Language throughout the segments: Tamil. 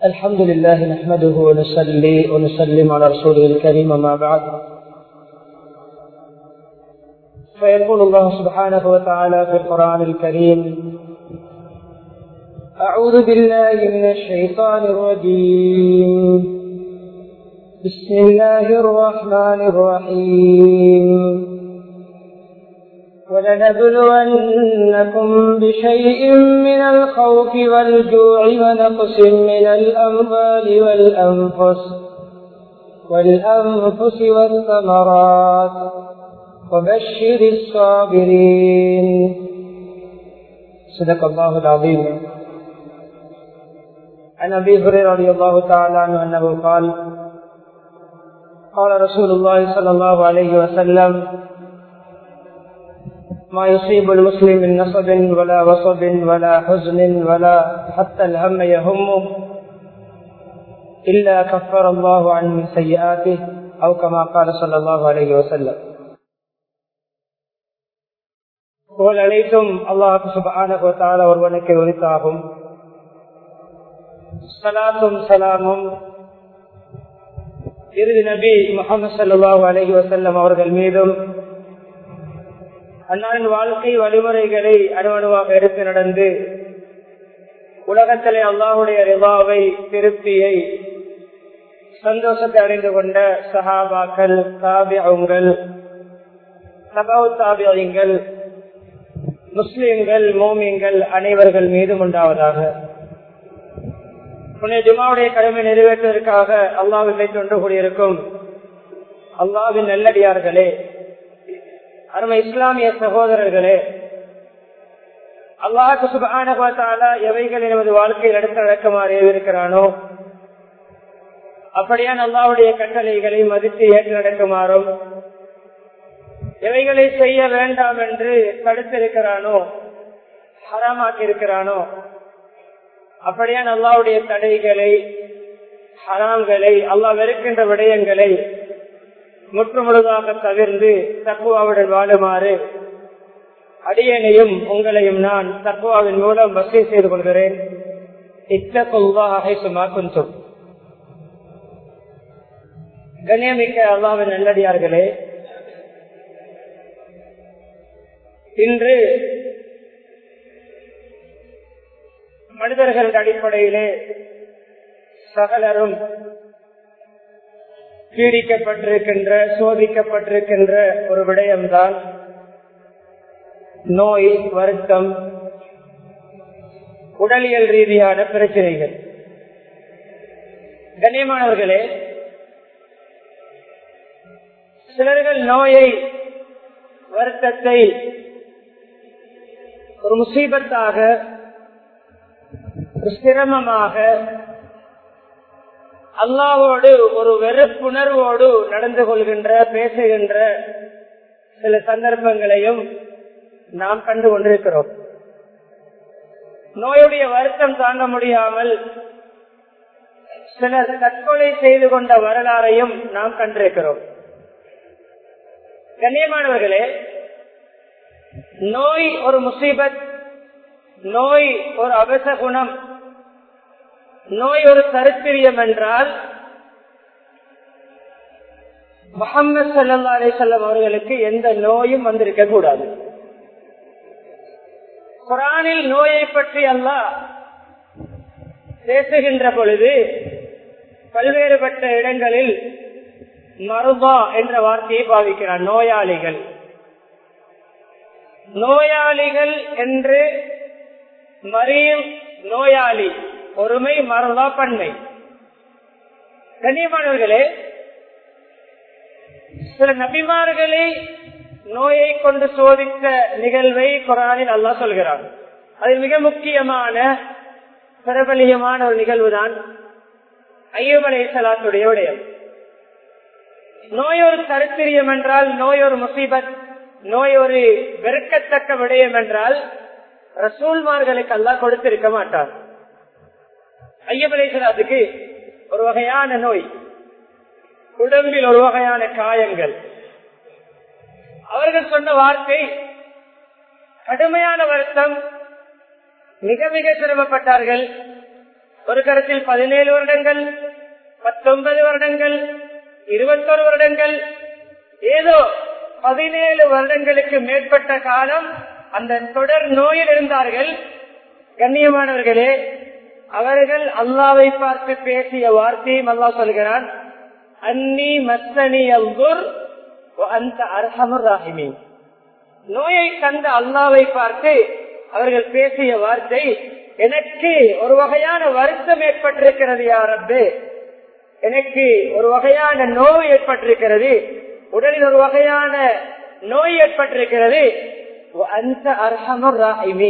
الحمد لله نحمده ونصلي ونسلم على رسوله الكريم وما بعد فيقول الله سبحانه وتعالى في القرآن الكريم أعوذ بالله من الشيطان الرجيم بسم الله الرحمن الرحيم ولنبلونكم بشيء من الخوف والجوع ونقص من الأموال والأنفس والأنفس والثمرات وبشر الصابرين صدق الله العظيم عن أبي هريرة رضي الله تعالى عنه أنه قال قال رسول الله صلى الله عليه وسلم ما يصيب المسلم من نصب ولا وصب ولا حزن ولا حتى الهم يهمه إلا كفر الله عنه من سيئاته أو كما قال صلى الله عليه وسلم புகழ் அனைத்தும் அல்லாஹு சுபான ஒருவனுக்கு உரித்தாகும் சலாத்தும் சலாமும் இறுதி நபி முகமது சல்லாஹூ அலஹி வசல்லம் அவர்கள் மீதும் அன்னாரின் வாழ்க்கை வழிமுறைகளை அணுவணுவாக எடுத்து நடந்து உலகத்திலே அல்லாஹுடைய ரிவாவை திருப்தியை சந்தோஷத்தை அடைந்து கொண்ட சஹாபாக்கள் தாபியங்கள் சபாவு தாபியங்கள் முஸ்லிம்கள் மோமியங்கள் அனைவர்கள் மீதும் உண்டாவதாக புனித ஜுமாவுடைய கடமை நிறைவேற்றுவதற்காக அல்லாவினை தொன்று கூடியிருக்கும் அல்லாவின் நல்லடியார்களே அருமை இஸ்லாமிய சகோதரர்களே அல்லாஹு சுபான எவைகள் நமது வாழ்க்கையில் எடுத்து நடக்குமாறு இருக்கிறானோ அப்படியான் அல்லாவுடைய கட்டளைகளை மதித்து ஏற்று நடக்குமாறும் எவைகளை செய்ய வேண்டாம் என்று தடுத்திருக்கிறானோ ஹராமாக்கி இருக்கிறானோ அப்படியான் அல்லாவுடைய தடைகளை ஹராம்களை அல்லாஹ் வெறுக்கின்ற விடயங்களை முற்றுமுழுதாக தவிர்ந்து தக்குவாவுடன் வாழுமாறு அடியனையும் உங்களையும் நான் தக்குவாவின் மூலம் வசதி செய்து கொள்கிறேன் கொஞ்சம் கண்ணியமிக்க அல்லாவின் நல்லடியார்களே இன்று மனிதர்கள் அடிப்படையிலே சகலரும் பீடிக்கப்பட்டிருக்கின்ற சோதிக்கப்பட்டிருக்கின்ற ஒரு விடயம்தான் நோய் வருத்தம் உடலியல் ரீதியான பிரச்சனைகள் கண்ணியமானவர்களே சிலர்கள் நோயை வருத்தத்தை ஒரு முசீபத்தாக ஒரு சிரமமாக அல்லாவோடு ஒரு வெறுப்புணர்வோடு நடந்து கொள்கின்ற பேசுகின்ற சில சந்தர்ப்பங்களையும் நாம் கண்டு கொண்டிருக்கிறோம் நோயுடைய வருத்தம் தாங்க முடியாமல் சிலர் தற்கொலை செய்து கொண்ட வரலாறையும் நாம் கண்டிருக்கிறோம் கண்ணியமானவர்களே நோய் ஒரு முசீபத் நோய் ஒரு அவச குணம் நோய் ஒரு கருத்திரியம் என்றால் முகமது சல்லா அலிசல்லம் அவர்களுக்கு எந்த நோயும் வந்திருக்க கூடாது குரானில் நோயை பற்றி அல்ல பேசுகின்ற பொழுது பல்வேறுபட்ட இடங்களில் மருபா என்ற வார்த்தையை பாவிக்கிறார் நோயாளிகள் நோயாளிகள் என்று மறியும் நோயாளி ஒருமை மருதா பன்மை கண்ணியமானவர்களே சில நபிமார்களை நோயை கொண்டு சோதித்த நிகழ்வை குரானில் அல்லா சொல்கிறார் அது மிக முக்கியமான பிரபலியமான ஒரு நிகழ்வு தான் ஐயப் அலை சலாத்துடைய விடயம் நோய் ஒரு கருத்திரியம் என்றால் நோய் ஒரு முசீபத் நோய் ஒரு வெறுக்கத்தக்க விடயம் என்றால் ரசூல்மார்களுக்கு அல்லா கொடுத்திருக்க மாட்டார் ஐயப் அலை சலாத்துக்கு ஒரு வகையான நோய் உடம்பில் ஒரு வகையான காயங்கள் அவர்கள் சொன்ன வார்த்தை கடுமையான வருத்தம் மிக மிக சிரமப்பட்டார்கள் ஒரு கருத்தில் பதினேழு வருடங்கள் பத்தொன்பது வருடங்கள் இருபத்தொரு வருடங்கள் ஏதோ பதினேழு வருடங்களுக்கு மேற்பட்ட காலம் அந்த தொடர் நோயில் இருந்தார்கள் கண்ணியமானவர்களே அவர்கள் அல்லாவை பார்த்து பேசிய வார்த்தையும் அல்லா சொல்கிறான் அன்னி மத்தனி அல்குர் அந்த அர்ஹமுர் ராஹிமி நோயை கண்ட அல்லாவை பார்த்து அவர்கள் பேசிய வார்த்தை எனக்கு ஒரு வகையான வருத்தம் ஏற்பட்டிருக்கிறது யாரப்பு எனக்கு ஒரு வகையான நோய் ஏற்பட்டிருக்கிறது உடலில் ஒரு வகையான நோய் ஏற்பட்டிருக்கிறது அந்த அர்ஹமுர் ராஹிமி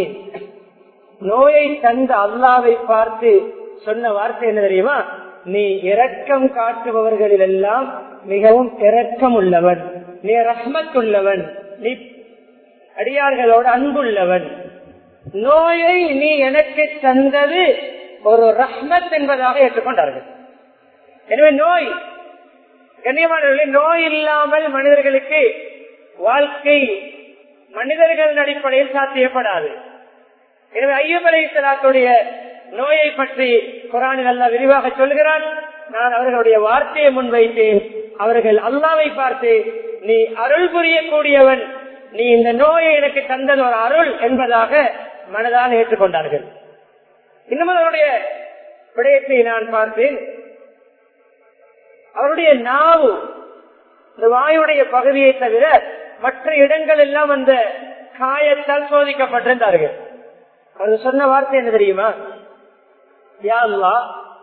நோயை தந்த அல்லாவை பார்த்து சொன்ன வார்த்தை என்ன தெரியுமா நீ இரக்கம் காட்டுபவர்களில் எல்லாம் மிகவும் இரக்கம் உள்ளவன் நீ ரஹ்மத் உள்ளவன் நீ அடியார்களோடு அன்புள்ளவன் நோயை நீ எனக்கு தந்தது ஒரு ரஹ்மத் என்பதாக ஏற்றுக்கொண்டார்கள் எனவே நோய் கண்ணியமானவர்களே நோய் இல்லாமல் மனிதர்களுக்கு வாழ்க்கை மனிதர்கள் அடிப்படையில் சாத்தியப்படாது எனவே ஐயப் அலைத்தலாத்துடைய நோயை பற்றி குரானில் அல்லா விரிவாக சொல்கிறான் நான் அவர்களுடைய வார்த்தையை முன்வைத்தேன் அவர்கள் அல்லாவை பார்த்து நீ அருள் புரியக்கூடியவன் நீ இந்த நோயை எனக்கு தந்தது ஒரு அருள் என்பதாக மனதாக ஏற்றுக்கொண்டார்கள் இன்னும் அவருடைய விடயத்தை நான் பார்த்தேன் அவருடைய நாவு இந்த வாயுடைய பகுதியை தவிர மற்ற இடங்கள் எல்லாம் அந்த காயத்தால் சோதிக்கப்பட்டிருந்தார்கள் அவர் சொன்ன வார்த்தை என்ன தெரியுமா யாழ்லா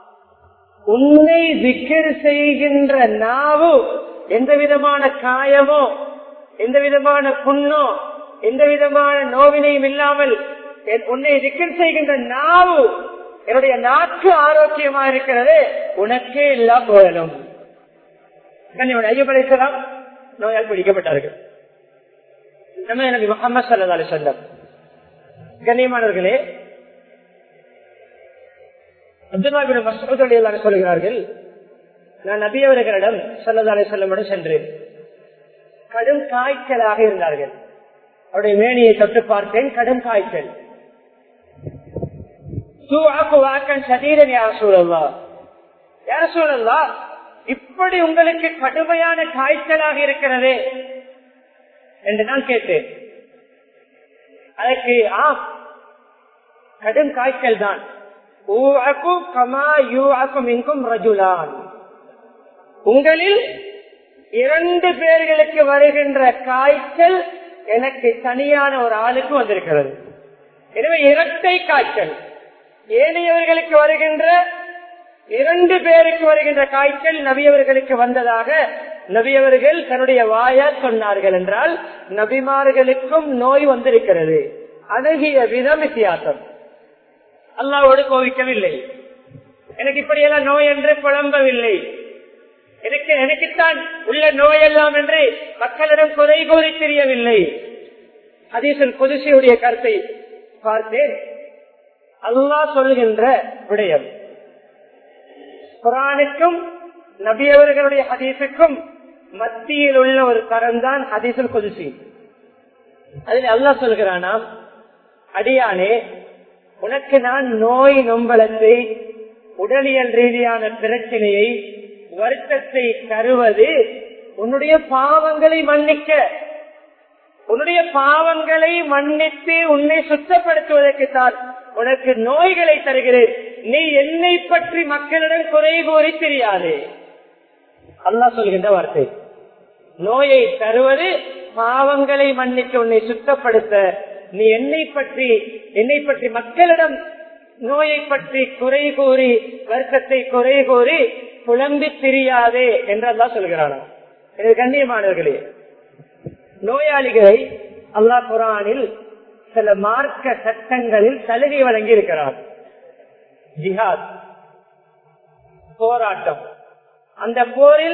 உன்னை விக்கர் செய்கின்ற நாவு எந்த விதமான காயமோ எந்த விதமான புண்ணோ எந்த விதமான நோவினையும் இல்லாமல் உன்னை விக்கர் செய்கின்ற நாவு என்னுடைய நாக்கு ஆரோக்கியமா இருக்கிறது உனக்கே இல்லா போயலும் ஐயப்படைக்கலாம் நோயால் பிடிக்கப்பட்டார்கள் நம்ம எனக்கு முகமது சல்லா அலி சொல்லம் கண்ணியமானவர்களே அப்துல்லாபின் மசூத் சொல்கிறார்கள் நான் நபியவர்களிடம் சல்லதாலே சொல்லமுடன் சென்றேன் கடும் காய்ச்சலாக இருந்தார்கள் அவருடைய மேனியை தொட்டு பார்த்தேன் கடும் காய்ச்சல் இப்படி உங்களுக்கு கடுமையான காய்ச்சலாக இருக்கிறது என்று நான் கேட்டேன் அதற்கு ஆம் கடும் காய்ச்சல் தான் உங்களில் இரண்டு பேர்களுக்கு வருகின்ற காய்ச்சல் எனக்கு தனியான ஒரு ஆளுக்கு வந்திருக்கிறது எனவே இரட்டை காய்ச்சல் ஏனையவர்களுக்கு வருகின்ற இரண்டு பேருக்கு வருகின்ற காய்ச்சல் நபியவர்களுக்கு வந்ததாக நபியவர்கள் தன்னுடைய வாயா சொன்னார்கள் என்றால் நபிமார்களுக்கும் நோய் வந்திருக்கிறது அணுகிய விதம் வித்தியாசம் அல்லாவோடு கோவிக்கவில்லை எனக்கு இப்படியெல்லாம் நோய் என்று புலம்பவில்லை எனக்கு எனக்குத்தான் உள்ள நோயெல்லாம் என்று மக்களிடம் குறை கூறி தெரியவில்லை அதீசன் குதிசையுடைய கருத்தை பார்த்தேன் அல்லா சொல்கின்ற விடயம் குரானுக்கும் நபியவர்களுடைய ஹதீஸுக்கும் மத்தியில் உள்ள ஒரு தரம் தான் ஹதீசுல் குதிசி அதில் அல்லா சொல்கிறானாம் அடியானே உனக்கு நான் நோய் நொம்பலத்தை உடலியல் ரீதியான பிரச்சனையை வருத்தத்தை தருவது உன்னுடைய பாவங்களை மன்னிக்க உன்னுடைய பாவங்களை மன்னித்து உன்னை சுத்தப்படுத்துவதற்கு தான் உனக்கு நோய்களை தருகிறேன் நீ என்னை பற்றி மக்களிடம் குறை கூறி தெரியாது அல்லா சொல்கின்ற வார்த்தை நோயை தருவது பாவங்களை மன்னித்து உன்னை சுத்தப்படுத்த நீ என்னை பற்றி என்னை பற்றி மக்களிடம் நோயை பற்றி குறை கூறி வருத்தத்தை குறை கூறி புலம்பி தெரியாதே என்றெல்லாம் சொல்கிறானா இது கண்ணியமானவர்களே நோயாளிகளை அல்லாஹ் குரானில் சில மார்க்க சட்டங்களில் சலுகை வழங்கி இருக்கிறார் ஜிஹாத் போராட்டம் அந்த போரில்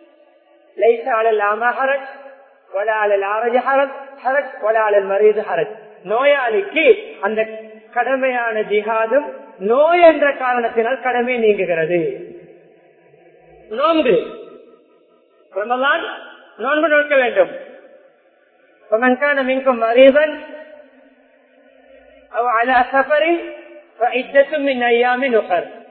நோயாளிக்கு அந்த கடமையான ஜிஹாதும் நோய் என்ற காரணத்தினால் கடமை நீங்குகிறது நோன்பு ரமலான் நோன்பு நோக்க வேண்டும் மின்கும் மரீதன் على سفر فعدة من أيام أخر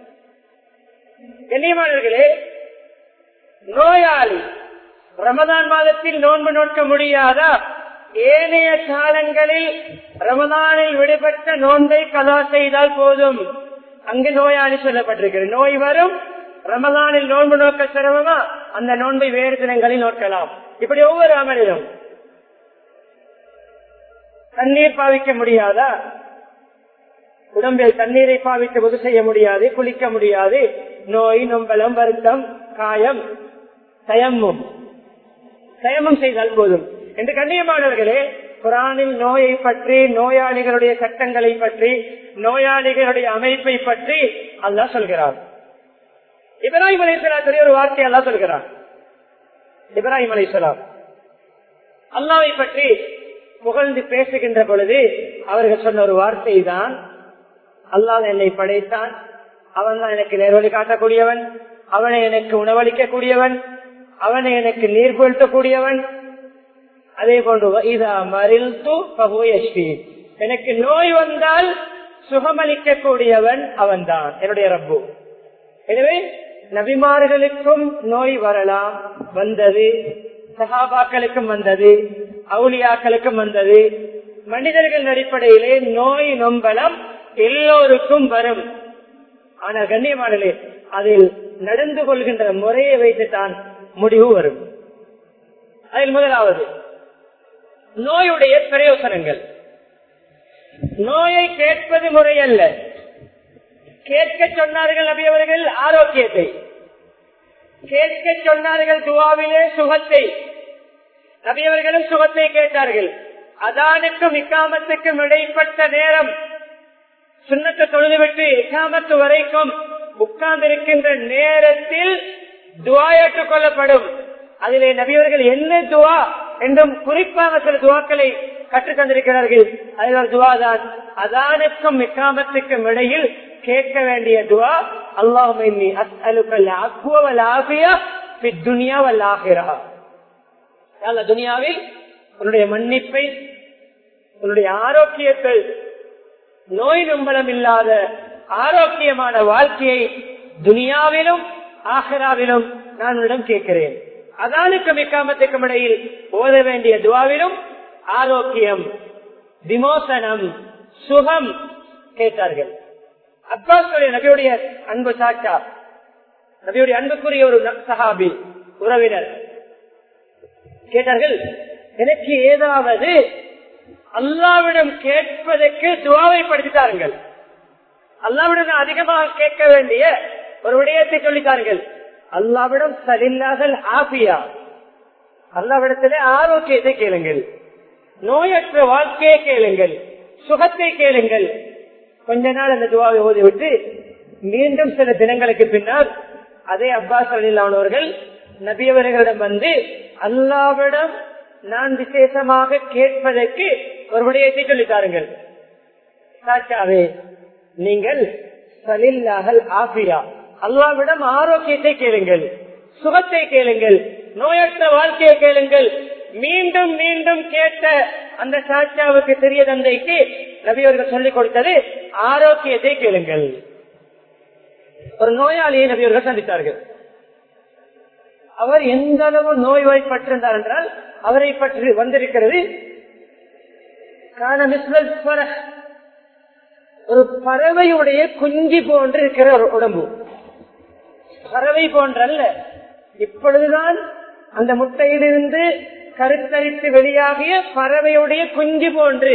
கண்ணியமானவர்களே நோயாளி ரமதான் மாதத்தில் நோன்பு நோக்க முடியாதா ஏனைய காலங்களில் ரமதானில் விடுபட்ட நோன்பை கதா செய்தால் போதும் அங்கு நோயாளி சொல்லப்பட்டிருக்கிறது நோய் வரும் ரமதானில் நோன்பு நோக்க சிரமமா அந்த நோன்பை வேறு தினங்களில் நோக்கலாம் இப்படி ஒவ்வொரு அமலிலும் தண்ணீர் பாவிக்க முடியாதா உடம்பில் தண்ணீரை பாவித்து உதவி செய்ய முடியாது குளிக்க முடியாது நோய் நொம்பலம் வருத்தம் காயம் தயமும் தயமம் செய்தால் போதும் என்று கண்ணியமானவர்களே குரானில் நோயை பற்றி நோயாளிகளுடைய சட்டங்களை பற்றி நோயாளிகளுடைய அமைப்பை பற்றி அல்லாஹ் சொல்கிறார் இப்ராஹிம் அலிஸ்லாத்துடைய ஒரு வார்த்தை அல்லா சொல்கிறார் இப்ராஹிம் அலிஸ்லாம் அல்லாவை பற்றி புகழ்ந்து பேசுகின்ற பொழுது அவர்கள் சொன்ன ஒரு வார்த்தை தான் அல்லாஹ் என்னை படைத்தான் அவன் தான் எனக்கு நேர்வழி காட்டக்கூடியவன் அவனை எனக்கு உணவளிக்கக்கூடியவன் அவனை எனக்கு நீர் கொளுத்தக்கூடியவன் அதே போன்று இதா மறில் எனக்கு நோய் வந்தால் சுகமளிக்க கூடியவன் அவன்தான் என்னுடைய ரப்பு எனவே நபிமார்களுக்கும் நோய் வரலாம் வந்தது சகாபாக்களுக்கும் வந்தது அவுளியாக்களுக்கும் வந்தது மனிதர்கள் அடிப்படையிலே நோய் நொம்பலம் எல்லோருக்கும் வரும் ஆனால் கண்ணியமானலே அதில் நடந்து கொள்கின்ற முறையை வைத்துத்தான் முடிவு வரும் அதில் முதலாவது நோயுடைய பிரயோசனங்கள் நோயை கேட்பது முறையல்ல கேட்க சொன்னார்கள் நபியவர்கள் ஆரோக்கியத்தை கேட்க சொன்னார்கள் துவாவிலே சுகத்தை நபியவர்களும் சுகத்தை கேட்டார்கள் அதானுக்கும் இக்காமத்துக்கும் இடைப்பட்ட நேரம் சுண்ணத்தை தொழுதுவிட்டு இக்காமத்து வரைக்கும் உட்கார்ந்திருக்கின்ற நேரத்தில் துவா ஏற்றுக் கொள்ளப்படும் அதிலே நபியவர்கள் என்ன துவா என்றும் குறிப்பாக சில துவாக்களை கற்றுத் தந்திருக்கிறார்கள் அதில் ஒரு துவா தான் அதானுக்கும் இக்காமத்துக்கும் இடையில் கேட்க வேண்டிய துவா அல்லாஹுமே துனியாவில் உன்னுடைய மன்னிப்பை உன்னுடைய ஆரோக்கியத்தை நோய் நம்பலம் இல்லாத ஆரோக்கியமான வாழ்க்கையை துனியாவிலும் ஆஹராவிலும் நான் உன்னிடம் கேட்கிறேன் அதானுக்கும் இக்காமத்துக்கும் இடையில் ஓத வேண்டிய துவாவிலும் ஆரோக்கியம் விமோசனம் சுகம் கேட்டார்கள் அப்பாஸ் நபியுடைய அன்பு சாச்சா நபியுடைய அன்புக்குரிய ஒரு சஹாபி உறவினர் கேட்டார்கள் எனக்கு ஏதாவது அல்லாவிடம் கேட்பதற்கு துவாவை படுத்தித்தார்கள் அல்லாவிடம் அதிகமாக கேட்க வேண்டிய ஒரு விடயத்தை சொல்லித்தார்கள் அல்லாவிடம் சரியில்லாதல் ஆபியா அல்லாவிடத்திலே ஆரோக்கியத்தை கேளுங்கள் நோயற்ற வாழ்க்கையை கேளுங்கள் சுகத்தை கேளுங்கள் கொஞ்ச நாள் அந்த துவாவை ஓதிவிட்டு மீண்டும் சில தினங்களுக்கு பின்னால் அதே அப்பாஸ் அலிலானவர்கள் நபியவர்களிடம் வந்து அல்லாவிடம் நான் விசேஷமாக கேட்பதற்கு ஒரு விடயத்தை சொல்லித்தாருங்கள் சாச்சாவே நீங்கள் சலில்லாகல் ஆபியா அல்லாவிடம் ஆரோக்கியத்தை கேளுங்கள் சுகத்தை கேளுங்கள் நோயற்ற வாழ்க்கையை கேளுங்கள் மீண்டும் மீண்டும் கேட்ட அந்த சாட்சாவுக்கு சிறிய தந்தைக்கு நபியவர்கள் சொல்லிக் கொடுத்தது ஆரோக்கியத்தை கேளுங்கள் ஒரு நோயாளியை நபியவர்கள் சந்தித்தார்கள் அவர் எந்த அளவு நோய்வாய்ப்பட்டிருந்தார் என்றால் அவரை பற்றி வந்திருக்கிறது ஒரு பறவையுடைய குஞ்சு போன்று இருக்கிற ஒரு உடம்பு பறவை போன்றல்ல இப்பொழுதுதான் அந்த முட்டையிலிருந்து கருத்தரித்து வெளியாகிய பறவையுடைய குஞ்சு போன்று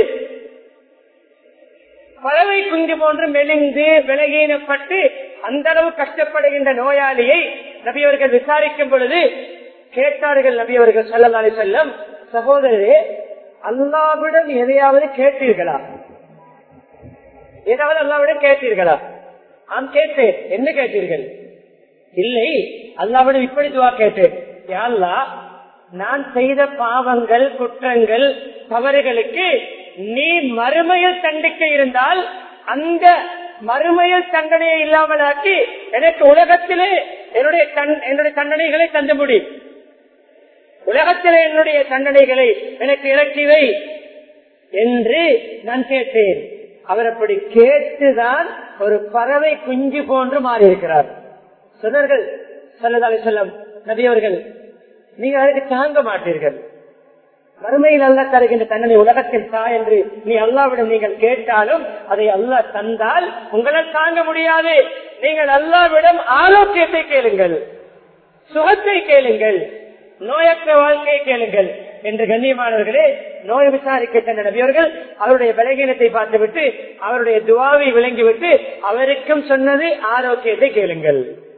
பறவை குஞ்சு போன்று மெலிந்து விலகீனப்பட்டு அந்த அளவு கஷ்டப்படுகின்ற நோயாளியை நபியவர்கள் விசாரிக்கும் பொழுது கேட்டார்கள் நபியவர்கள் சொல்லலாலே செல்லம் சகோதரரே அல்லாவிடம் எதையாவது கேட்டீர்களா ஏதாவது அல்லாவிடம் கேட்டீர்களா நான் கேட்டேன் என்ன கேட்டீர்கள் இல்லை அல்லாவிடம் இப்படி துவா கேட்டேன் யாழ்லா நான் செய்த பாவங்கள் குற்றங்கள் தவறுகளுக்கு நீ மறுமையில் தண்டிக்க இருந்தால் அந்த மறுமையில் தண்டனையை இல்லாமலாக்கி எனக்கு உலகத்திலே என்னுடைய என்னுடைய தண்டனைகளை தந்த முடியும் உலகத்திலே என்னுடைய தண்டனைகளை எனக்கு இறக்கிவை என்று நான் கேட்டேன் அவர் அப்படி கேட்டுதான் ஒரு பறவை குஞ்சு போன்று மாறியிருக்கிறார் சொன்னார்கள் சல்லதாலே செல்லம் நபியவர்கள் நீங்க அதற்கு தாங்க மாட்டீர்கள் வறுமையில் அல்ல தருகின்ற தண்டனை உலகத்தில் தா என்று நீ அல்லாவிடம் நீங்கள் கேட்டாலும் அதை அல்லாஹ் தந்தால் உங்களால் தாங்க முடியாது நீங்கள் அல்லாவிடம் ஆரோக்கியத்தை கேளுங்கள் சுகத்தை கேளுங்கள் நோயற்ற வாழ்க்கையை கேளுங்கள் என்று கண்ணியமானவர்களே நோய் விசாரிக்க சென்ற நபியவர்கள் அவருடைய பலகீனத்தை பார்த்துவிட்டு அவருடைய துவாவை விளங்கிவிட்டு அவருக்கும் சொன்னது ஆரோக்கியத்தை கேளுங்கள்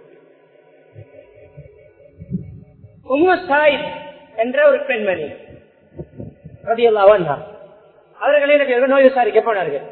உம்மு சாயித் என்ற ஒரு பெண்மணி அவர்களே நபியவர்கள் நோய் விசாரிக்க போனார்கள்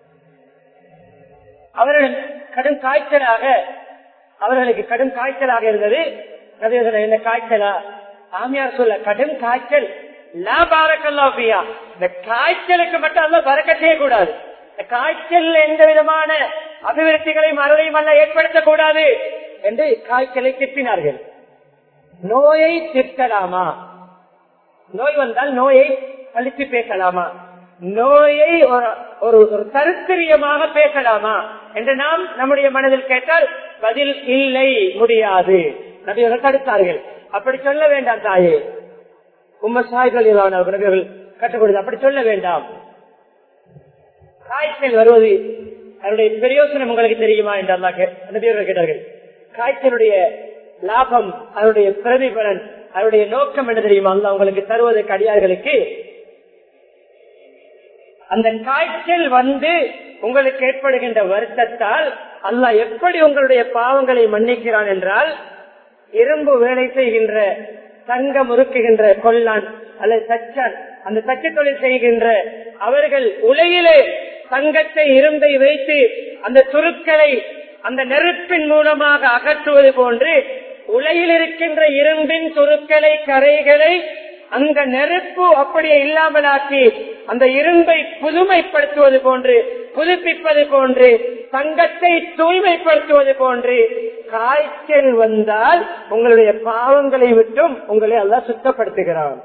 அவர்கள் கடும் காய்ச்சலாக அவர்களுக்கு கடும் காய்ச்சலாக இருந்தது நபியவர்கள் என்ன காய்ச்சலா ஆமியார் சொல்ல கடும் காய்ச்சல் லாபாரக்கல்லாபியா இந்த காய்ச்சலுக்கு மட்டும் அல்ல பறக்க செய்யக்கூடாது இந்த காய்ச்சல் எந்த விதமான அபிவிருத்திகளையும் அருளையும் அல்ல ஏற்படுத்தக்கூடாது என்று காய்ச்சலை திட்டினார்கள் நோயை திட்டலாமா நோய் வந்தால் நோயை அழித்து பேசலாமா நோயை ஒரு ஒரு கருத்திரியமாக பேசலாமா என்று நாம் நம்முடைய மனதில் கேட்டால் பதில் இல்லை முடியாது நபியவர்கள் தடுத்தார்கள் அப்படி சொல்ல வேண்டாம் தாயே உம்ம சாய்கள் நபியவர்கள் கற்றுக் கொடுத்து அப்படி சொல்ல வேண்டாம் காய்ச்சல் வருவது அதனுடைய பிரயோசனம் உங்களுக்கு தெரியுமா என்று அல்லா நபியவர்கள் கேட்டார்கள் காய்ச்சலுடைய லாபம் அதனுடைய பிரதிபலன் அதனுடைய நோக்கம் என்ன தெரியுமா அல்ல உங்களுக்கு தருவதற்கு அடியார்களுக்கு அந்த காய்ச்சல் வந்து உங்களுக்கு ஏற்படுகின்ற வருத்தத்தால் அல்லாஹ் எப்படி உங்களுடைய பாவங்களை மன்னிக்கிறான் என்றால் இரும்பு வேலை செய்கின்ற தங்க முறுக்குகின்ற கொல்லான் அல்லது தச்சான் அந்த தச்சு தொழில் செய்கின்ற அவர்கள் உலகிலே தங்கத்தை இரும்பை வைத்து அந்த துருக்களை அந்த நெருப்பின் மூலமாக அகற்றுவது போன்று உலகில் இருக்கின்ற இரும்பின் துருக்களை கரைகளை அந்த நெருப்பு அப்படியே இல்லாமலாக்கி அந்த இரும்பை புதுமைப்படுத்துவது போன்று புதுப்பிப்பது போன்று தங்கத்தை தூய்மைப்படுத்துவது போன்று காய்ச்சல் வந்தால் உங்களுடைய பாவங்களை விட்டும் உங்களை எல்லாம் சுத்தப்படுத்துகிறான்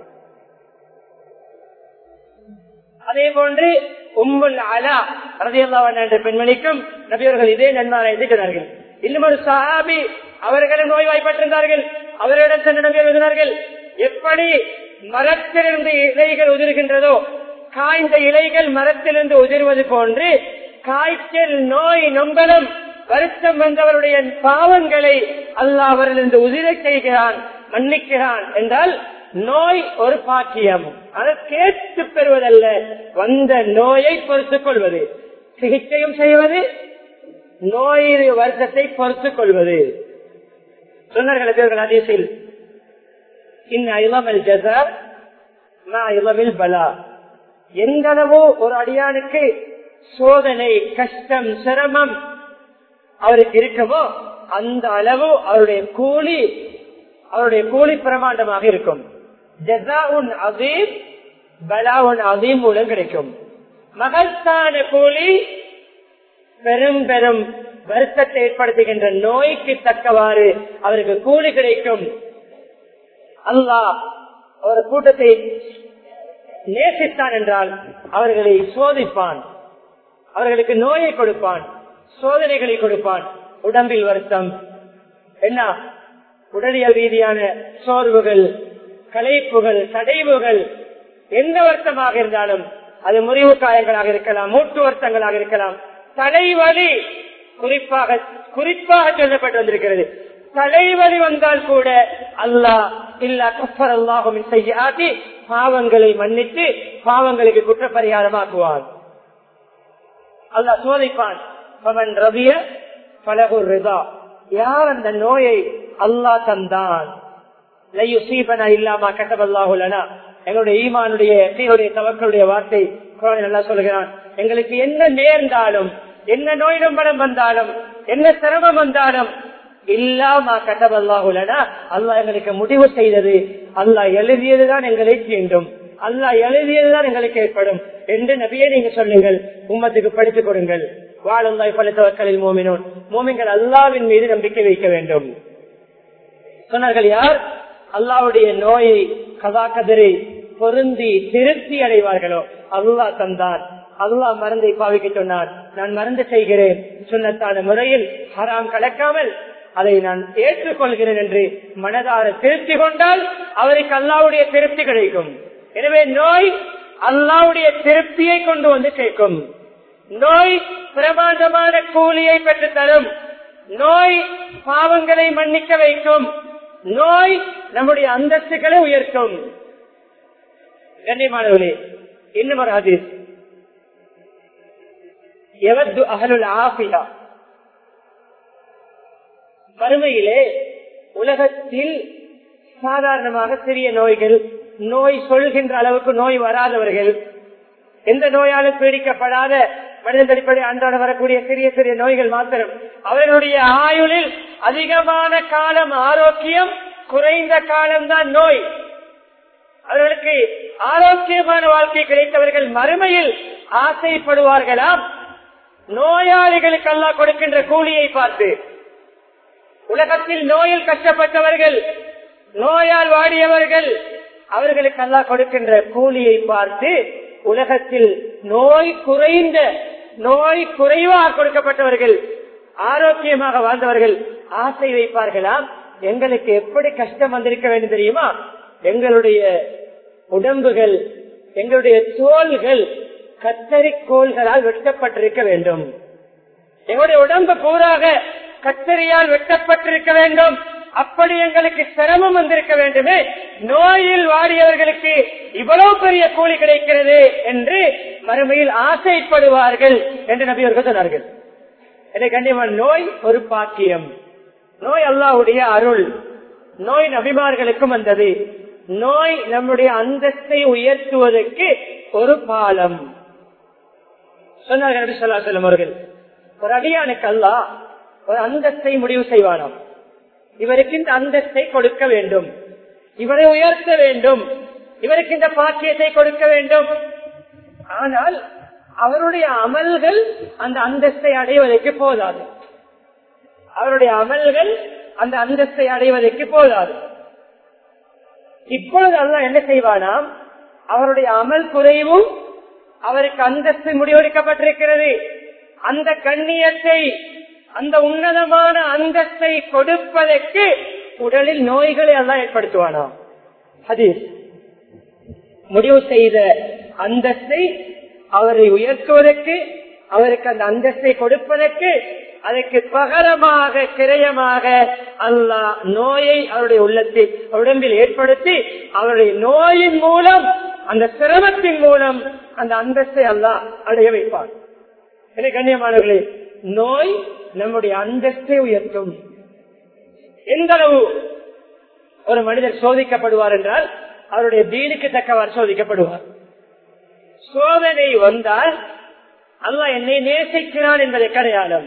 அதே போன்று உம்முல் அலா ரதியல்லாவன் என்ற பெண்மணிக்கும் நபியவர்கள் இதே நன்மாரை எதிர்க்கிறார்கள் இன்னும் ஒரு சஹாபி அவர்களும் நோய்வாய்ப்பட்டிருந்தார்கள் அவரிடம் சென்று நம்பி எழுதினார்கள் எப்படி மரத்திலிருந்து இலைகள் உதிர்கின்றதோ காய்ந்த இலைகள் மரத்திலிருந்து உதிர்வது போன்று காய்ச்சல் நோய் நொம்பலம் வருத்தம் வந்தவருடைய பாவங்களை அல்லாஹ் அவரிலிருந்து உதிர செய்கிறான் மன்னிக்கிறான் என்றால் நோய் ஒரு பாக்கியம் அதை கேட்டு பெறுவதல்ல வந்த நோயை பொறுத்துக் கொள்வது சிகிச்சையும் செய்வது நோய் வருத்தத்தை பொறுத்துக் கொள்வது சொன்னார்கள் அதிசயில் எந்த அளவு ஒரு அடியானுக்கு சோதனை கஷ்டம் சிரமம் அவருக்கு இருக்கமோ அந்த அளவு அவருடைய கூலி அவருடைய கூலி பிரமாண்டமாக இருக்கும் ஜசாவுன் அதீம் பலாவுன் அதீம் மூலம் கிடைக்கும் மகத்தான கூலி பெரும் பெரும் வருத்தத்தை ஏற்படுத்துகின்ற நோய்க்கு தக்கவாறு அவருக்கு கூலி கிடைக்கும் அல்லாஹ் ஒரு கூட்டத்தை நேசித்தான் என்றால் அவர்களை சோதிப்பான் அவர்களுக்கு நோயை கொடுப்பான் சோதனைகளை கொடுப்பான் உடம்பில் வருத்தம் என்ன உடலியல் ரீதியான சோர்வுகள் களைப்புகள் சடைவுகள் எந்த வருத்தமாக இருந்தாலும் அது முறிவு காயங்களாக இருக்கலாம் மூட்டு வருத்தங்களாக இருக்கலாம் தலைவலி குறிப்பாக குறிப்பாக சொல்லப்பட்டு வந்திருக்கிறது தலைவலி வந்தால் கூட அல்லாஹ் இல்லா கஃபர் அல்லாஹும் செய்யாதி பாவங்களை மன்னித்து பாவங்களுக்கு குற்றப்பரிகாரமாக்குவான் அல்லாஹ் சோதிப்பான் பவன் ரவிய பலகு ரிதா யார் அந்த நோயை அல்லாஹ் தந்தான் இல்லாம கட்டபல்லாஹுலனா எங்களுடைய ஈமானுடைய தீனுடைய தவக்களுடைய வார்த்தை குரான் நல்லா சொல்கிறான் எங்களுக்கு என்ன நேர்ந்தாலும் என்ன நோய் நம்பலம் வந்தாலும் என்ன சிரமம் வந்தாலும் இல்லாம கட்டபல்லாஹுலனா அல்லாஹ் எங்களுக்கு முடிவு செய்தது அல்லாஹ் எழுதியதுதான் எங்களை தீண்டும் அல்லாஹ் எழுதியதுதான் எங்களுக்கு ஏற்படும் என்று நபியே நீங்க சொல்லுங்கள் உம்மத்துக்கு படித்துக் கொடுங்கள் வாழல்லாய் பழுத்தவர்களில் மோமினோன் மோமிங்கள் அல்லாவின் மீது நம்பிக்கை வைக்க வேண்டும் சொன்னார்கள் யார் அல்லாவுடைய நோயை கதா கதிரை பொருந்தி திருப்தி அடைவார்களோ அல்லாஹ் தந்தான் அல்லாஹ் மருந்தை பாவிக்க சொன்னார் நான் மருந்து செய்கிறேன் சுண்ணத்தான முறையில் ஹராம் கலக்காமல் அதை நான் ஏற்றுக்கொள்கிறேன் என்று மனதார திருப்தி கொண்டால் அவருக்கு அல்லாவுடைய திருப்தி கிடைக்கும் எனவே நோய் அல்லாவுடைய திருப்தியை கொண்டு வந்து சேர்க்கும் நோய் பிரமாண்டமான கூலியை பெற்று தரும் நோய் பாவங்களை மன்னிக்க வைக்கும் நோய் நம்முடைய அந்தஸ்துகளை உயர்த்தும் கண்ணியமானவர்களே இன்னும் ஒரு ஹதீஸ் எவது அகலுல் ஆபியா வறுமையிலே உலகத்தில் சாதாரணமாக சிறிய நோய்கள் நோய் சொல்கின்ற அளவுக்கு நோய் வராதவர்கள் எந்த நோயாலும் பீடிக்கப்படாத மனிதன் அடிப்படை அன்றாட வரக்கூடிய சிறிய சிறிய நோய்கள் மாத்திரம் அவர்களுடைய ஆயுளில் அதிகமான காலம் ஆரோக்கியம் குறைந்த காலம்தான் நோய் அவர்களுக்கு ஆரோக்கியமான வாழ்க்கை கிடைத்தவர்கள் மறுமையில் ஆசைப்படுவார்களாம் நோயாளிகளுக்கு அல்லா கொடுக்கின்ற கூலியை பார்த்து உலகத்தில் நோயில் கஷ்டப்பட்டவர்கள் நோயால் வாடியவர்கள் அவர்களுக்கு அல்லா கொடுக்கின்ற கூலியை பார்த்து உலகத்தில் நோய் குறைந்த நோய் குறைவாக கொடுக்கப்பட்டவர்கள் ஆரோக்கியமாக வாழ்ந்தவர்கள் ஆசை வைப்பார்களாம் எங்களுக்கு எப்படி கஷ்டம் வந்திருக்க வேண்டும் தெரியுமா எங்களுடைய உடம்புகள் எங்களுடைய தோள்கள் கத்தரிக்கோள்களால் வெட்டப்பட்டிருக்க வேண்டும் எங்களுடைய உடம்பு பூராக கத்தரியால் வெட்டப்பட்டிருக்க வேண்டும் அப்படி எங்களுக்கு சிரமம் வந்திருக்க வேண்டுமே நோயில் வாடியவர்களுக்கு இவ்வளவு பெரிய கூலி கிடைக்கிறது என்று மறுமையில் ஆசைப்படுவார்கள் என்று நபியவர்கள் சொன்னார்கள் எனவே கண்ணியமான நோய் ஒரு பாக்கியம் நோய் அல்லாவுடைய அருள் நோய் நபிமார்களுக்கும் வந்தது நோய் நம்முடைய அந்தஸ்தை உயர்த்துவதற்கு ஒரு பாலம் சொன்னார்கள் நபி சொல்லா செல்லும் அவர்கள் ஒரு அடியானுக்கு அல்லா ஒரு அந்தஸ்தை முடிவு செய்வானாம் இவருக்கு இந்த அந்தஸ்தை கொடுக்க வேண்டும் இவரை உயர்த்த வேண்டும் இவருக்கு இந்த பாக்கியத்தை கொடுக்க வேண்டும் ஆனால் அவருடைய அமல்கள் அந்த அந்தஸ்தை அடைவதற்கு போதாது அவருடைய அமல்கள் அந்த அந்தஸ்தை அடைவதற்கு போதாது இப்பொழுது அல்ல என்ன செய்வானாம் அவருடைய அமல் குறைவும் அவருக்கு அந்தஸ்து முடிவெடுக்கப்பட்டிருக்கிறது அந்த கண்ணியத்தை அந்த உன்னதமான அந்தஸ்தை கொடுப்பதற்கு உடலில் நோய்களை எல்லாம் ஏற்படுத்துவானாம் ஹதீஸ் முடிவு செய்த அந்தஸ்தை அவரை உயர்த்துவதற்கு அவருக்கு அந்த அந்தஸ்தை கொடுப்பதற்கு அதற்கு பகரமாக கிரயமாக அல்லாஹ் நோயை அவருடைய உள்ளத்தில் உடம்பில் ஏற்படுத்தி அவருடைய நோயின் மூலம் அந்த சிரமத்தின் மூலம் அந்த அந்தஸ்தை அல்லாஹ் அடைய வைப்பார் எனவே கண்ணியமானவர்களே நோய் நம்முடைய அந்தஸ்தை உயர்த்தும் எந்த அளவு ஒரு மனிதர் சோதிக்கப்படுவார் என்றால் அவருடைய தீனுக்கு தக்கவாறு சோதிக்கப்படுவார் சோதனை வந்தால் அல்லாஹ் என்னை நேசிக்கிறான் என்பதை கிடையாது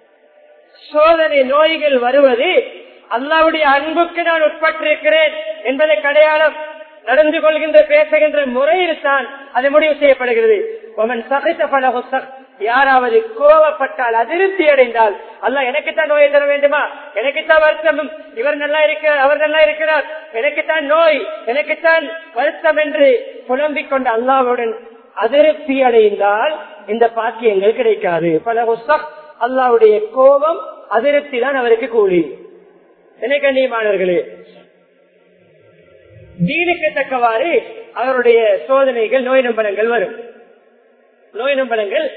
சோதனை நோய்கள் வருவது அல்லாவுடைய அன்புக்கு நான் உட்பட்டிருக்கிறேன் என்பதை கடையாளம் நடந்து கொள்கின்ற பேசுகின்ற முறையில் தான் அது முடிவு செய்யப்படுகிறது சகித்த பல யாராவது கோவப்பட்டால் அதிருப்தி அடைந்தால் அல்ல எனக்குத்தான் நோயை தர வேண்டுமா எனக்குத்தான் வருத்தமும் இவர் நல்லா இருக்க அவர் நல்லா இருக்கிறார் எனக்குத்தான் நோய் எனக்குத்தான் வருத்தம் என்று புலம்பிக் கொண்ட அல்லாவுடன் அதிருப்தி அடைந்தால் இந்த பாக்கியங்கள் கிடைக்காது பல அல்லாவுடைய கோபம் அதிருப்தி தான் அவருக்கு கூலி என்ன கண்ணியமானவர்களே தீனுக்கு தக்கவாறு அவருடைய சோதனைகள் நோய் நம்பலங்கள் வரும் நோய் நம்பலங்கள்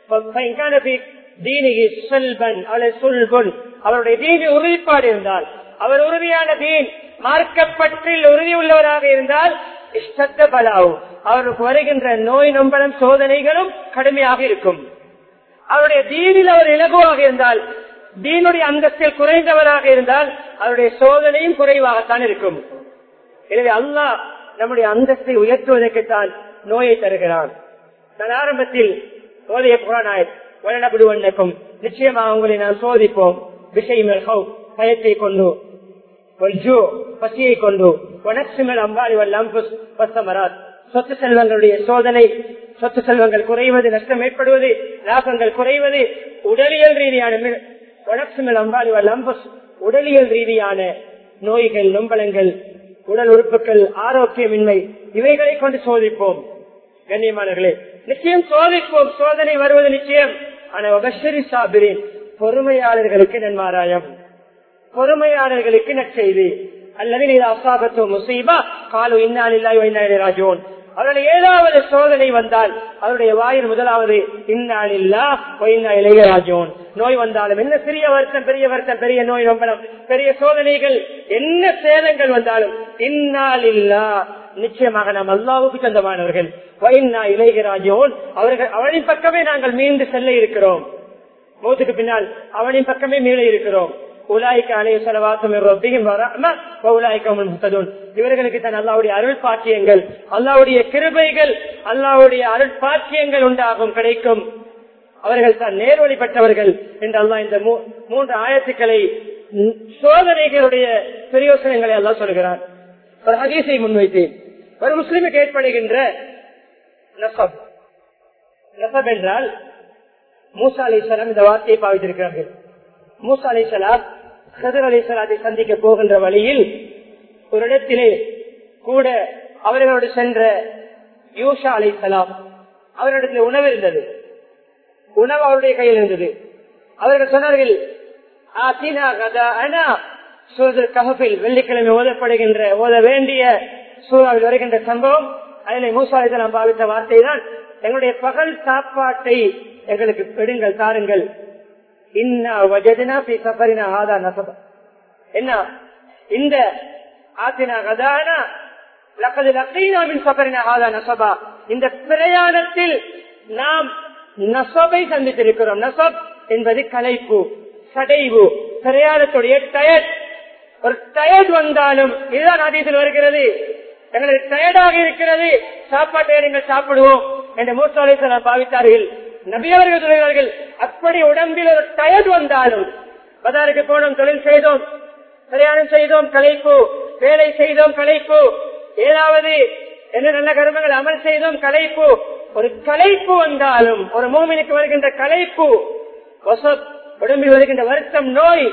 அவருடைய தீனி உறுதிப்பாடு இருந்தால் அவர் உறுதியான தீன் மார்க்கப்பற்றில் உறுதி உள்ளவராக இருந்தால் இஷ்டத்த பலாவும் அவருக்கு வருகின்ற நோய் நம்பலம் சோதனைகளும் கடுமையாக இருக்கும் அவருடைய தீனில் அவர் இலகுவாக இருந்தால் தீனுடைய அந்தஸ்தில் குறைந்தவராக இருந்தால் அவருடைய சோதனையும் குறைவாகத்தான் இருக்கும் எனவே அல்லாஹ் நம்முடைய அந்தஸ்தை உயர்த்துவதற்குத்தான் நோயை தருகிறான் நான் ஆரம்பத்தில் ஓதைய புறாநாயக் வழங்கப்படுவனுக்கும் நிச்சயமாக உங்களை நான் சோதிப்போம் விஷயங்கள் பயத்தை கொண்டு பசியை கொண்டு வனசுமல் அம்பாளி வல்லாம் பசமராத் சொத்து செல்வங்களுடைய சோதனை சொத்து செல்வங்கள் குறைவது நஷ்டம் ஏற்படுவது லாபங்கள் குறைவது உடலியல் ரீதியான வனசுமல் அம்பாளி வல்லாம் உடலியல் ரீதியான நோய்கள் நொம்பலங்கள் உடல் உறுப்புகள் ஆரோக்கியமின்மை இவைகளை கொண்டு சோதிப்போம் கண்ணியமானர்களே நிச்சயம் சோதிப்போம் சோதனை வருவது நிச்சயம் ஆனா ஒபஷரி சாபிரின் பொறுமையாளர்களுக்கு நன்மாராயம் பொறுமையாளர்களுக்கு நற்செய்தி அல்லது இது அசாபத்து முசீபா காலு இன்னாலில்லாய் ராஜோன் அவருடைய ஏதாவது சோதனை வந்தால் அவருடைய வாயில் முதலாவது இன்னாலில்லா ராஜோன் நோய் வந்தாலும் என்ன சிறிய வருத்தம் பெரிய வருத்தம் பெரிய நோய் ரொம்பலம் பெரிய சோதனைகள் என்ன சேதங்கள் வந்தாலும் இன்னாலில்லா நிச்சயமாக நாம் அல்லாவுக்கு சொந்தமானவர்கள் வைனா இளையராஜோன் அவர்கள் அவளின் பக்கமே நாங்கள் மீண்டு செல்ல இருக்கிறோம் மௌத்துக்கு பின்னால் அவனின் பக்கமே மீள இருக்கிறோம் இவர்களுக்கு தான் அல்லாவுடைய அருள் பாக்கியங்கள் அல்லாவுடைய கிருபைகள் அல்லாவுடைய அருள் பாக்கியங்கள் உண்டாகும் கிடைக்கும் அவர்கள் தான் நேர்வழிப்பட்டவர்கள் என்று அல்லா இந்த மூன்று ஆயத்துக்களை சோதனைகளுடைய பிரயோசனங்களை எல்லாம் சொல்கிறார் ஒரு ஹதீஸை முன்வைத்தேன் ஒரு முஸ்லிமுக்கு ஏற்படுகின்ற நசப் நசப் என்றால் மூசா அலி இந்த வார்த்தையை பாவித்திருக்கிறார்கள் மூசா அலி சலாம் சதர் அலி சலாத்தை சந்திக்க போகின்ற வழியில் ஒரு இடத்திலே கூட அவர்களோடு சென்ற யூஷா அலி சலாம் அவரிடத்தில் உணவு இருந்தது உணவு அவருடைய கையில் இருந்தது அவர்கள் சொன்னார்கள் கஹபில் வெள்ளிக்கிழமை ஓதப்படுகின்ற ஓத வேண்டிய சூறாவில் வருகின்ற சம்பவம் அதில் மூசா அலி சலாம் பாவித்த வார்த்தை தான் எங்களுடைய பகல் சாப்பாட்டை எங்களுக்கு பெடுங்கள் தாருங்கள் என்ன இந்த இந்த பிரயாணத்தில் நாம் நசபை சந்தித்திருக்கிறோம் நசப் என்பது கலைப்பு சடைவு பிரயாணத்துடைய டயர்ட் ஒரு டயர்ட் வந்தாலும் இதுதான் ஆதியத்தில் வருகிறது எங்களுக்கு டயர்டாக இருக்கிறது சாப்பாட்டை நீங்கள் சாப்பிடுவோம் என்று மூசாலை பாவித்தார்கள் நபியவர்கள் சொல்கிறார்கள் அப்படி உடம்பில் ஒரு டயர்ட் வந்தாலும் பதாருக்கு போனோம் தொழில் செய்தோம் பிரயாணம் செய்தோம் கலைப்பு வேலை செய்தோம் கலைப்பு ஏதாவது என்ன நல்ல கருமங்கள் அமல் செய்தோம் கலைப்பு ஒரு கலைப்பு வந்தாலும் ஒரு மூமினுக்கு வருகின்ற கலைப்பு உடம்பில் வருகின்ற வருத்தம் நோய்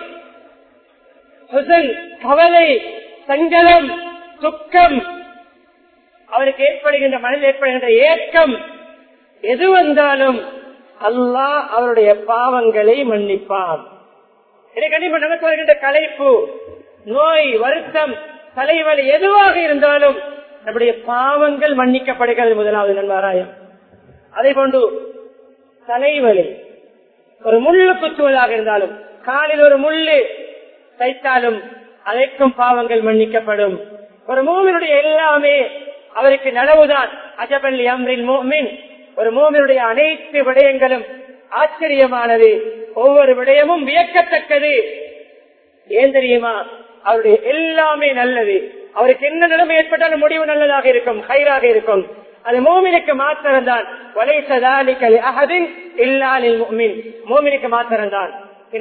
கவலை சங்கடம் துக்கம் அவருக்கு ஏற்படுகின்ற மனதில் ஏற்படுகின்ற ஏக்கம் எது வந்தாலும் அல்லாஹ் அவருடைய பாவங்களை மன்னிப்பான் நமக்கு வருகின்ற கலைப்பு நோய் வருத்தம் தலைவலி எதுவாக இருந்தாலும் நம்முடைய பாவங்கள் மன்னிக்கப்படுகிறது முதலாவது நன்மாராயம் அதே போன்று தலைவலி ஒரு முள்ளு குத்துவதாக இருந்தாலும் காலில் ஒரு முள்ளு தைத்தாலும் அதற்கும் பாவங்கள் மன்னிக்கப்படும் ஒரு மூமினுடைய எல்லாமே அவருக்கு நனவுதான் அஜபல்லி அம்ரில் மோமின் ஒரு மூமினுடைய அனைத்து விடயங்களும் ஆச்சரியமானது ஒவ்வொரு விடயமும் வியக்கத்தக்கது ஏன் தெரியுமா அவருடைய எல்லாமே நல்லது அவருக்கு என்ன நிலைமை ஏற்பட்டாலும் முடிவு நல்லதாக இருக்கும் ஹைராக இருக்கும் அது மோமினுக்கு மாத்திரம்தான் வலைசதாலிக்கல் அகதின் இல்லாலில் மோமின் மோமினுக்கு மாத்திரம்தான்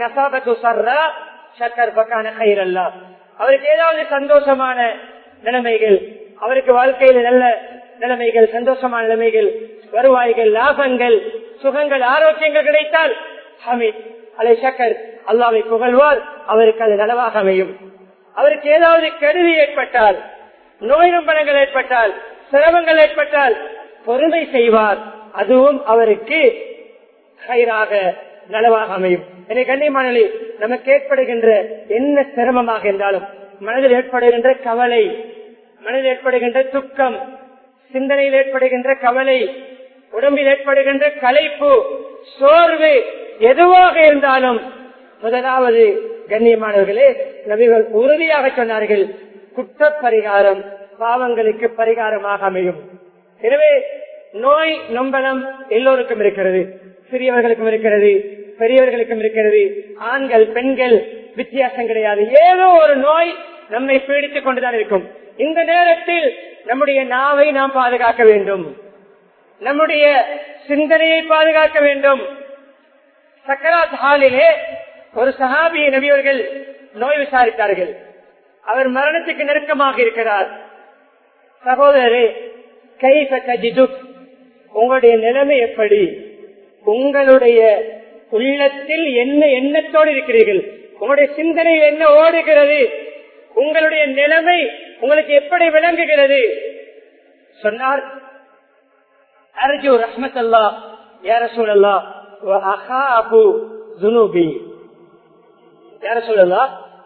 அவருக்கு ஏதாவது சந்தோஷமான நிலைமைகள் அவருக்கு வாழ்க்கையில் நல்ல நிலைமைகள் சந்தோஷமான நிலைமைகள் வருவாய்கள் லாபங்கள் சுகங்கள் ஆரோக்கியங்கள் கிடைத்தால் ஹமீத் அலை சக்கர் அல்லாவை புகழ்வார் அவருக்கு அது நலவாக அமையும் அவருக்கு ஏதாவது கருவி ஏற்பட்டால் நோய் நம்பனங்கள் ஏற்பட்டால் சிரமங்கள் ஏற்பட்டால் பொறுமை செய்வார் அதுவும் அவருக்கு கயிறாக நலவாக அமையும் என்னை கண்ணியமானே நமக்கு ஏற்படுகின்ற என்ன சிரமமாக இருந்தாலும் மனதில் ஏற்படுகின்ற கவலை மனதில் ஏற்படுகின்ற துக்கம் சிந்தனையில் ஏற்படுகின்ற கவலை உடம்பில் ஏற்படுகின்ற கலைப்பு சோர்வு எதுவாக இருந்தாலும் முதலாவது கண்ணியமானவர்களே நபிகள் உறுதியாக சொன்னார்கள் குற்ற பரிகாரம் பாவங்களுக்கு பரிகாரமாக அமையும் எனவே நோய் நொம்பலம் எல்லோருக்கும் இருக்கிறது சிறியவர்களுக்கும் இருக்கிறது பெரியவர்களுக்கும் இருக்கிறது ஆண்கள் பெண்கள் வித்தியாசம் கிடையாது ஏதோ ஒரு நோய் நம்மை பீடித்துக் கொண்டுதான் இருக்கும் இந்த நேரத்தில் நம்முடைய நாவை நாம் பாதுகாக்க வேண்டும் நம்முடைய சிந்தனையை பாதுகாக்க வேண்டும் சக்கராத் ஹாலிலே ஒரு சஹாபியை நபியவர்கள் நோய் விசாரித்தார்கள் அவர் மரணத்துக்கு நெருக்கமாக இருக்கிறார் சகோதரரே கைஃப தஜிதுக் உங்களுடைய நிலைமை எப்படி உங்களுடைய உள்ளத்தில் என்ன எண்ணத்தோடு இருக்கிறீர்கள் உங்களுடைய சிந்தனையில் என்ன ஓடுகிறது உங்களுடைய நிலைமை உங்களுக்கு எப்படி விளங்குகிறது சொன்னார் அர்ஜு ரஹ்மத்தல்லா யார சூழல்லா அஹாபு ஜுனூபி யார சொல்லலா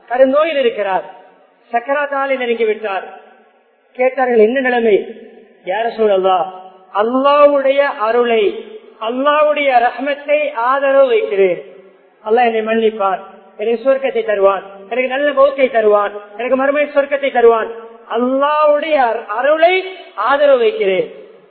கருநோயில் இருக்கிறார் சக்கராத்தாலை நெருங்கி விட்டார் கேட்டார்கள் என்ன நிலைமை யார சூழல்லா அல்லாவுடைய அருளை அல்லாவுடைய ரஹ்மத்தை ஆதரவு வைக்கிறேன் அல்லாஹ் என்னை மன்னிப்பான் எனக்கு சுவர்க்கத்தை தருவான் எனக்கு நல்ல பௌத்தை தருவான் எனக்கு மறுமை சொர்க்கத்தை தருவான் அல்லாவுடைய அருளை ஆதரவு வைக்கிறேன்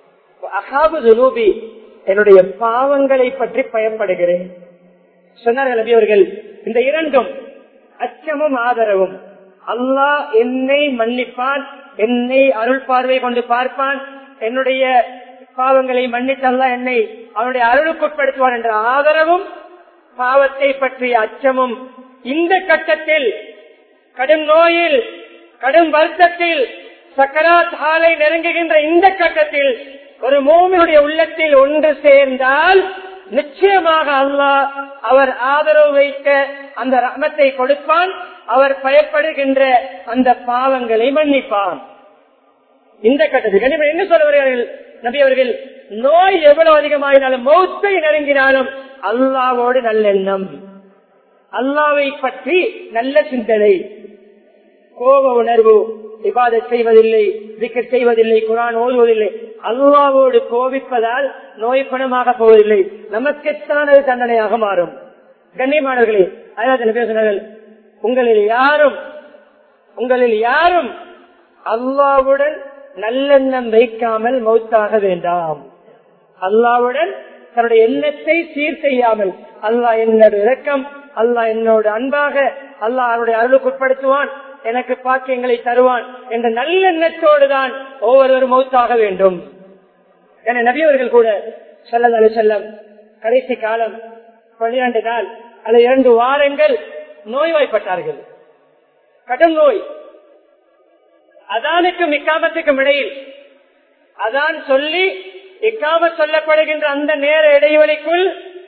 அகாபு துனூபி என்னுடைய பாவங்களை பற்றி பயப்படுகிறேன் சொன்னார்கள் நபி அவர்கள் இந்த இரண்டும் அச்சமும் ஆதரவும் அல்லாஹ் என்னை மன்னிப்பான் என்னை அருள் பார்வை கொண்டு பார்ப்பான் என்னுடைய பாவங்களை மன்னித்து அல்லா என்னை அவனுடைய அருளுக்குட்படுத்துவான் என்ற ஆதரவும் பாவத்தை பற்றிய அச்சமும் இந்த கட்டத்தில் கடும் நோயில் கடும் வருத்தத்தில் சக்கராத் ஆலை நெருங்குகின்ற இந்த கட்டத்தில் ஒரு மோமினுடைய உள்ளத்தில் ஒன்று சேர்ந்தால் நிச்சயமாக அல்லாஹ் அவர் ஆதரவு வைக்க அந்த ரமத்தை கொடுப்பான் அவர் பயப்படுகின்ற அந்த பாவங்களை மன்னிப்பான் இந்த கட்டத்தில் என்ன சொல்ல வருகிறார்கள் நபி அவர்கள் நோய் எவ்வளவு அதிகமாகினாலும் மௌத்தை நெருங்கினாலும் அல்லாவோடு நல்லெண்ணம் அல்லாவை பற்றி நல்ல சிந்தனை கோப உணர்வு விவாத செய்வதில்லை விக்கெட் செய்வதில்லை குரான் ஓதுவதில்லை அல்லாவோடு கோபிப்பதால் நோய் குணமாக போவதில்லை நமக்குத்தான் அது தண்டனையாக மாறும் கண்ணியமானவர்களே அதாவது பேசினார்கள் உங்களில் யாரும் உங்களில் யாரும் அல்லாவுடன் நல்லெண்ணம் வைக்காமல் மௌத்தாக வேண்டாம் அல்லாவுடன் தன்னுடைய எண்ணத்தை சீர் செய்யாமல் அல்லாஹ் என்னோட இரக்கம் அல்லாஹ் என்னோட அன்பாக அல்லாஹ் அவருடைய அருளுக்கு உட்படுத்துவான் எனக்கு பாக்கியங்களை தருவான் என்ற நல்லெண்ணத்தோடு தான் ஒவ்வொருவரும் மௌத்தாக வேண்டும் என நபியவர்கள் கூட செல்லதாலு செல்லம் கடைசி காலம் பன்னிரண்டு நாள் அல்லது இரண்டு வாரங்கள் நோய்வாய்ப்பட்டார்கள் கடும் நோய் அதானுக்கும் இக்காமத்துக்கும் இடையில் அதான் சொல்லி இக்காம சொல்லப்படுகின்ற அந்த நேர இடைவெளிக்குள்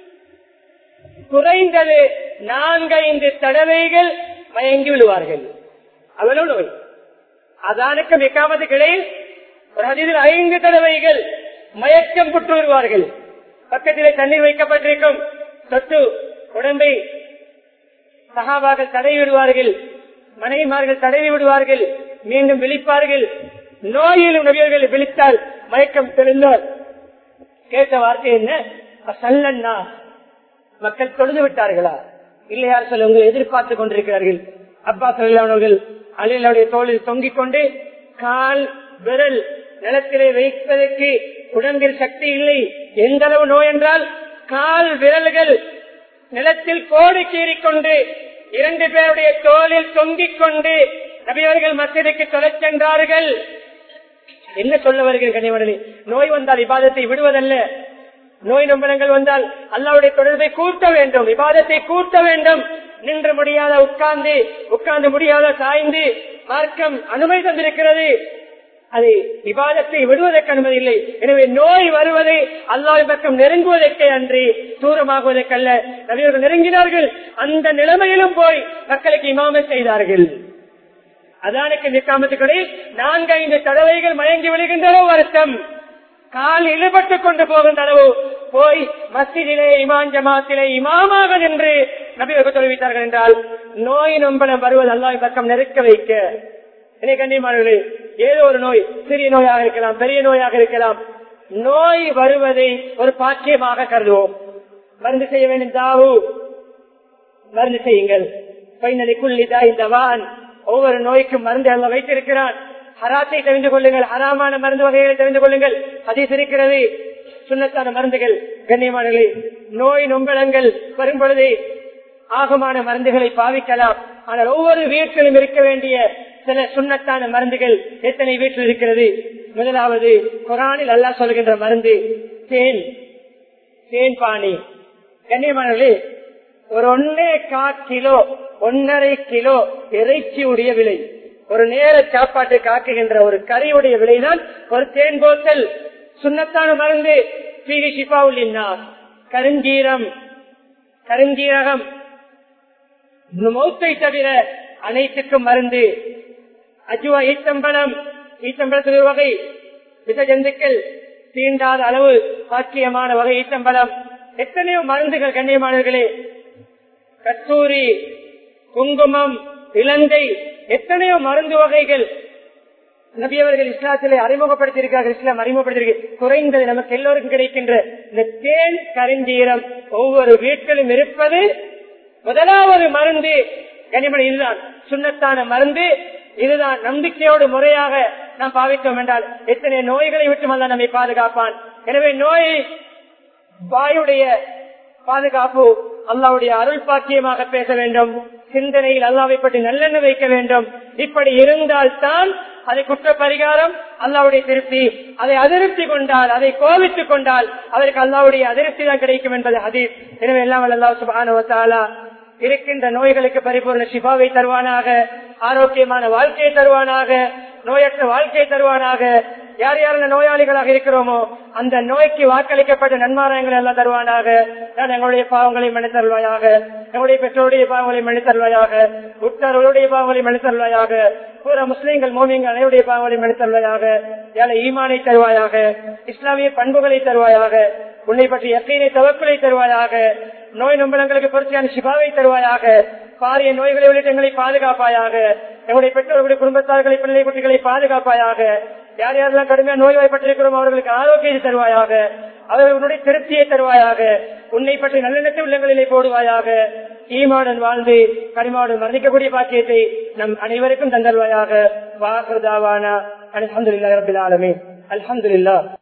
குறைந்தது நான்கைந்து தடவைகள் மயங்கி விழுவார்கள் அவ்வளவு நோய் அதானுக்கும் இக்காமத்துக்கு இடையில் ஒரு அதில் ஐந்து தடவைகள் மயக்கம் புற்று வருவார்கள் பக்கத்திலே தண்ணீர் வைக்கப்பட்டிருக்கும் தொட்டு உடம்பை சகாபாக்கள் தடவி விடுவார்கள் மனைவிமார்கள் தடவி விடுவார்கள் மீண்டும் விழிப்பார்கள் நோயிலும் நபியர்கள் விழித்தால் மயக்கம் தெளிந்தார் கேட்ட வார்த்தை என்ன சல்லண்ணா மக்கள் தொழுது விட்டார்களா இல்லையார் சொல்ல உங்களை எதிர்பார்த்து கொண்டிருக்கிறார்கள் அப்பா சொல்லானவர்கள் அலிலுடைய தோளில் தொங்கிக் கொண்டு கால் விரல் நிலத்திலே வைப்பதற்கு உடம்பில் சக்தி இல்லை எந்த அளவு நோய் என்றால் கால் விரல்கள் நிலத்தில் கோடு கீறிக்கொண்டு இரண்டு பேருடைய தோளில் தொங்கிக் கொண்டு நபியவர்கள் மசிதுக்கு தொலைச் சென்றார்கள் என்ன சொல்ல வருகிறேன் கனிமடலி நோய் வந்தால் விவாதத்தை விடுவதல்ல நோய் நம்பலங்கள் வந்தால் அல்லாவுடைய தொடர்பை கூட்ட வேண்டும் விவாதத்தை கூட்ட வேண்டும் நின்று முடியாத உட்கார்ந்து உட்கார்ந்து முடியாத சாய்ந்து மார்க்கம் அனுமதி தந்திருக்கிறது அது விவாதத்தை விடுவதற்கு அனுமதி இல்லை எனவே நோய் வருவதை அல்லாஹ் பக்கம் நெருங்குவதற்கே அன்றி தூரமாகுவதற்கல்ல நபியர்கள் நெருங்கினார்கள் அந்த நிலைமையிலும் போய் மக்களுக்கு இமாமை செய்தார்கள் அதானுக்கு நிற்காமத்துக்கடை நான்கு ஐந்து தடவைகள் மயங்கி விழுகின்றன வருத்தம் கால் இழுபட்டுக் கொண்டு போகின்ற அளவு போய் மசிதிலே இமான் ஜமாத்திலே இமாமாக நின்று நபியர்கள் தெரிவித்தார்கள் என்றால் நோய் நம்பலம் வருவது அல்லாஹ் பக்கம் நெருக்க வைக்க இணை கண்ணியமானவர்களே ஏதோ ஒரு நோய் சிறிய நோயாக இருக்கலாம் பெரிய நோயாக இருக்கலாம் நோய் வருவதை ஒரு பாக்கியமாக கருதுவோம் மருந்து செய்ய வேண்டும் தாவு மருந்து செய்யுங்கள் பைனலிக்குள்ளிதா இந்த வான் ஒவ்வொரு நோய்க்கும் மருந்து அல்ல வைத்திருக்கிறான் ஹராத்தை தெரிந்து கொள்ளுங்கள் ஹராமான மருந்து வகைகளை தெரிந்து கொள்ளுங்கள் அதில் இருக்கிறது சுண்ணத்தான மருந்துகள் கண்ணியமானங்களே நோய் நொம்பலங்கள் வரும் பொழுது ஆகமான மருந்துகளை பாவிக்கலாம் ஆனால் ஒவ்வொரு வீட்டிலும் இருக்க வேண்டிய சில சுண்ணத்தான மருந்துகள் எத்தனை வீட்டில் இருக்கிறது முதலாவது குரானில் அல்லா சொல்கின்ற மருந்து தேன் தேன் பாணி கண்ணியமானவர்களே ஒரு ஒன்னே கா கிலோ ஒன்னரை கிலோ இறைச்சியுடைய விலை ஒரு நேர சாப்பாட்டு காக்குகின்ற ஒரு கறியுடைய விலைதான் ஒரு தேன் போத்தல் சுண்ணத்தான மருந்து பீடி ஷிபாவுலின்னா கருஞ்சீரம் கருஞ்சீரகம் மௌத்தை தவிர அனைத்துக்கும் மருந்து அஜுவா ஈத்தம்பழம் ஈத்தம்பழத்தில் ஒரு வகை விச ஜந்துக்கள் தீண்டாத அளவு பாக்கியமான வகை ஈத்தம்பழம் எத்தனையோ மருந்துகள் கண்ணியமானவர்களே கஸ்தூரி குங்குமம் இலங்கை எத்தனையோ மருந்து வகைகள் நபி அவர்கள் இஸ்லாத்திலே அறிமுகப்படுத்தியிருக்கிறார்கள் இஸ்லாம் அறிமுகப்படுத்தியிருக்க குறைந்தது நமக்கு எல்லோருக்கும் கிடைக்கின்ற இந்த தேன் கருஞ்சீரம் ஒவ்வொரு வீட்டிலும் இருப்பது முதலாவது மருந்து கனிமணி இதுதான் சுண்ணத்தான மருந்து இதுதான் நம்பிக்கையோடு முறையாக நாம் பாவித்தோம் என்றால் எத்தனை நோய்களை விட்டு அல்ல நம்மை பாதுகாப்பான் எனவே நோய் வாயுடைய பாதுகாப்பு அல்லாவுடைய அருள் பாக்கியமாக பேச வேண்டும் சிந்தனையில் அல்லாவை பற்றி நல்லெண்ண வைக்க வேண்டும் இப்படி இருந்தால் தான் அதை குற்ற பரிகாரம் அல்லாவுடைய திருப்தி அதை அதிருப்தி கொண்டால் அதை கோபித்துக் கொண்டால் அதற்கு அல்லாவுடைய அதிருப்தி தான் கிடைக்கும் என்பது ஹதீஸ் எனவே எல்லாம் அல்லா சுபானுவத்தாலா இருக்கின்ற நோய்களுக்கு பரிபூர்ண சிபாவை தருவானாக ஆரோக்கியமான வாழ்க்கையை தருவானாக நோயற்ற வாழ்க்கையை தருவானாக யார் யார் நோயாளிகளாக இருக்கிறோமோ அந்த நோய்க்கு வாக்களிக்கப்பட்ட நன்மாராயங்களை எல்லாம் தருவானாக நான் எங்களுடைய பாவங்களை மன்னித்தருவாயாக எங்களுடைய பெற்றோருடைய பாவங்களை மன்னித்தருவாயாக உற்றார்களுடைய பாவங்களை மன்னித்தருவாயாக பூரா முஸ்லீம்கள் மோமியங்கள் அனைவருடைய பாவங்களை மன்னித்தருவாயாக ஏழை ஈமானை தருவாயாக இஸ்லாமிய பண்புகளை தருவாயாக உன்னை பற்றி எத்தனை தவக்குலை தருவாயாக நோய் நம்பலங்களுக்கு பொருத்தியான சிபாவை தருவாயாக பாரிய நோய்களை உள்ளிட்ட எங்களை பாதுகாப்பாயாக எங்களுடைய பெற்றோர்களுடைய குடும்பத்தார்களை பிள்ளை குட்டிகளை பாதுகாப்பாயாக யார் யாரெல்லாம் கடுமையாக நோய்வாய்ப்பட்டிருக்கிறோம் அவர்களுக்கு ஆரோக்கியத்தை தருவாயாக அவர்களுடைய திருப்தியை தருவாயாக உன்னை பற்றி நல்லெண்ணத்தை உள்ளங்களிலே போடுவாயாக ஈமாடன் வாழ்ந்து கனிமாவுடன் மரணிக்கக்கூடிய பாக்கியத்தை நம் அனைவருக்கும் தந்தருவாயாக வாக்குதாவானா அலமதுல்லா ரபில் ஆலமே அலமதுல்லா